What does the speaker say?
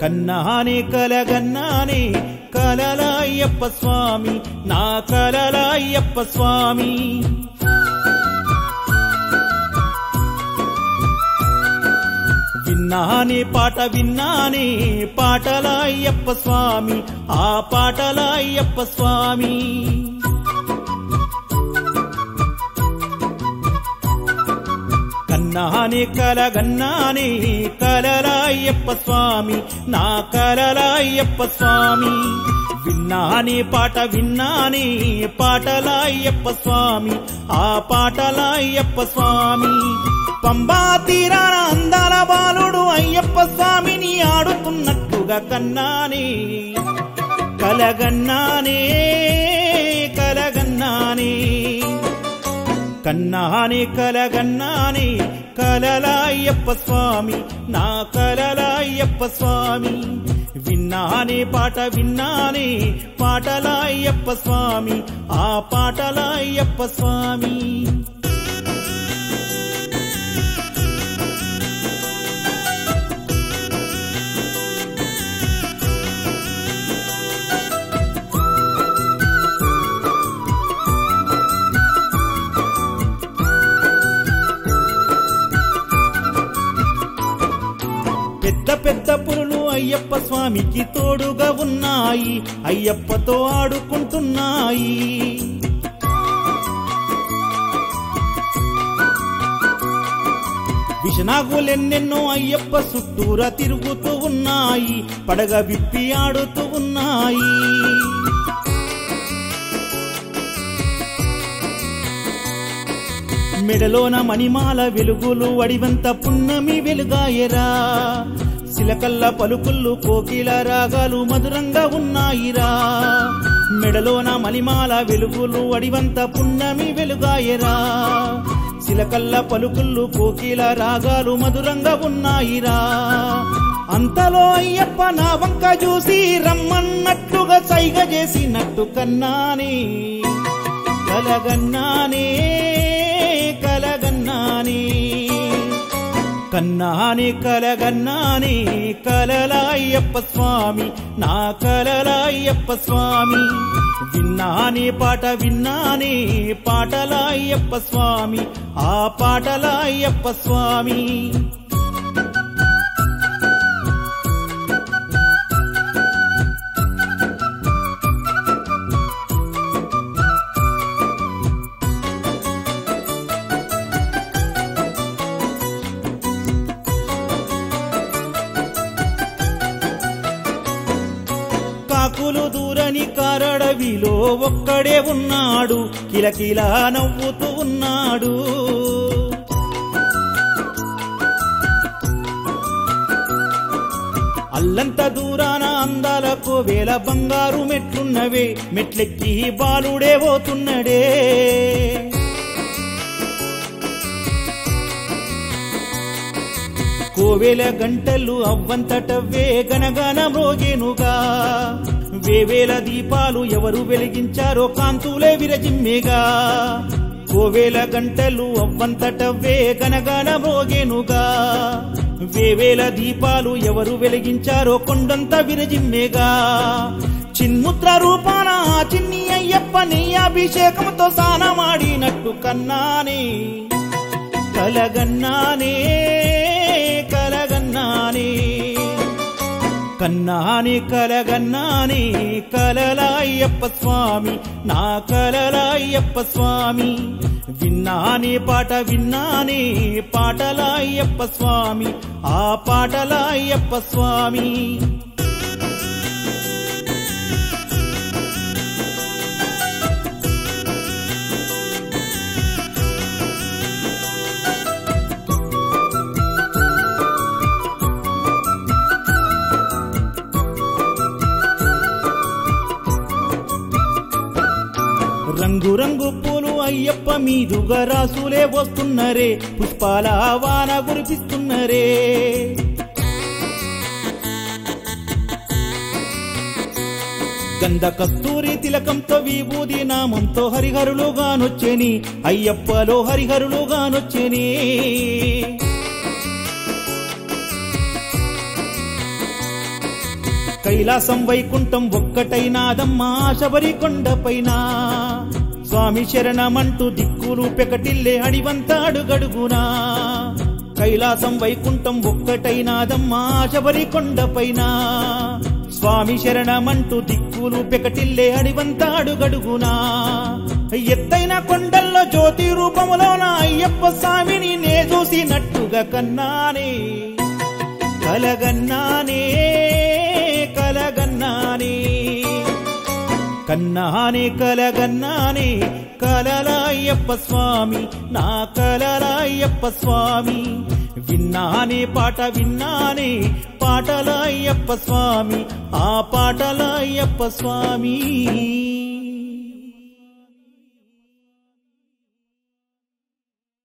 కన్నానే కలగన్నానే కలల అయ్యప్ప స్వామి నా కలల అయ్యప్ప స్వామి విన్నానే పాట విన్నానే పాటల అయ్యప్ప స్వామి ఆ పాటల అయ్యప్ప స్వామి కన్నానే కలగన్నానే కలల అయ్యప్ప స్వామి నా కలల అయ్యప్ప స్వామి విన్నానే పాట విన్నానే పాటల అయ్యప్ప స్వామి ఆ పాటల అయ్యప్ప స్వామి పంబా తీరాన అందాల బాలుడు అయ్యప్ప స్వామిని ఆడుతున్నట్టుగా కన్నానే కలగన్నానే కలగన్నానే కన్నానే కలగన్నానే కలల అయ్యప్ప స్వామి నా కలల అయ్యప్ప స్వామి విన్నానే పాట విన్నానే పాటల అయ్యప్ప స్వామి ఆ పాటల అయ్యప్ప స్వామి పెద్ద పెద్ద పులులు అయ్యప్ప స్వామికి తోడుగా ఉన్నాయి అయ్యప్పతో ఆడుకుంటున్నాయి విషనాగులెన్నెన్నో అయ్యప్ప చుట్టూరా తిరుగుతూ ఉన్నాయి పడగ విప్పి ఆడుతూ ఉన్నాయి మెడలోన మణిమాల వెలుగులు వడివంత పున్నమి వెలుగాయరా సిలకల్ల పలుకుళ్ళు కోకిల రాగాలు మధురంగా ఉన్నాయిరా మెడలోన మణిమాల వెలుగులు వడివంత పున్నమి వెలుగాయరా సిలకల్ల పలుకుళ్ళు కోకిల రాగాలు మధురంగా ఉన్నాయిరా అంతలో అయ్యప్ప నా వంక చూసి రమ్మన్నట్టుగా సైగ చేసినట్టు కన్నానే కలగన్నానే కలగన్నానే కన్నానే కలగన్నానే కలల అయ్యప్ప స్వామి నా కలల అయ్యప్ప స్వామి విన్నానే పాట విన్నానే పాటల అయ్యప్ప స్వామి ఆ పాటల అయ్యప్ప స్వామి కాకులు దూరని కారడవిలో ఒక్కడే ఉన్నాడు కిలకిలా నవ్వుతూ ఉన్నాడు అల్లంత దూరాన అందాలకు వేల బంగారు మెట్లున్నవే మెట్లెక్కి బాలుడే పోతున్నడే కోవెల గంటలు అవ్వంతటవ్వే గనగన మ్రోగేనుగా వేవేల దీపాలు ఎవరు వెలిగించారో కాంతులే విరజిమ్మేగా కోవేల గంటలు అవ్వంతటవ్వే గనగన మ్రోగేనుగా వేవేల దీపాలు ఎవరు వెలిగించారో కొండంత విరజిమ్మేగా చిన్ముద్ర రూపాన ఆ చిన్ని అయ్యప్ప నీ అభిషేకంతో సానమాడినట్టు కన్నానే కలగన్నానే కలగన్నానే కన్నానే కలగన్నానే కలల అయ్యప్ప స్వామి నా కలల అయ్యప్ప స్వామి విన్నానే పాట విన్నానే పాటల అయ్యప్ప స్వామి ఆ పాటల అయ్యప్ప స్వామి రంగు రంగు పూలు అయ్యప్ప మీదుగా రాసులే వస్తున్నరే పుష్పాల వాన కురిపిస్తున్నరే గంధ కస్తూరి తిలకంతో విభూది నామంతో హరిహరులుగానొచ్చని అయ్యప్పలో హరిహరులుగానొచ్చని కైలాసం వైకుంఠం ఒక్కటైనాదమ్మా శబరి కొండపైన స్వామి శరణమంటూ దిక్కులు పెకటిల్లే అడివంతాడు గడుగునా కైలాసం వైకుంఠం ఒక్కటైనాదమ్మా శబరి కొండపైన స్వామి శరణమంటూ దిక్కులు పెకటిల్లే అడివంతాడు గడుగునా ఎత్తైన కొండల్లో జ్యోతి రూపములోన అయ్యప్ప స్వామిని నే చూసినట్టుగా కన్నానే కలగన్నానే కలగన్నానే కన్నానే కలగన్నానే కలలాయ్యప్ప స్వామి నా కలలాయ్యప్ప స్వామి విన్నానే పాట విన్నానే పాటలాయ్యప్ప స్వామి ఆ పాటలాయ్యప్ప స్వామి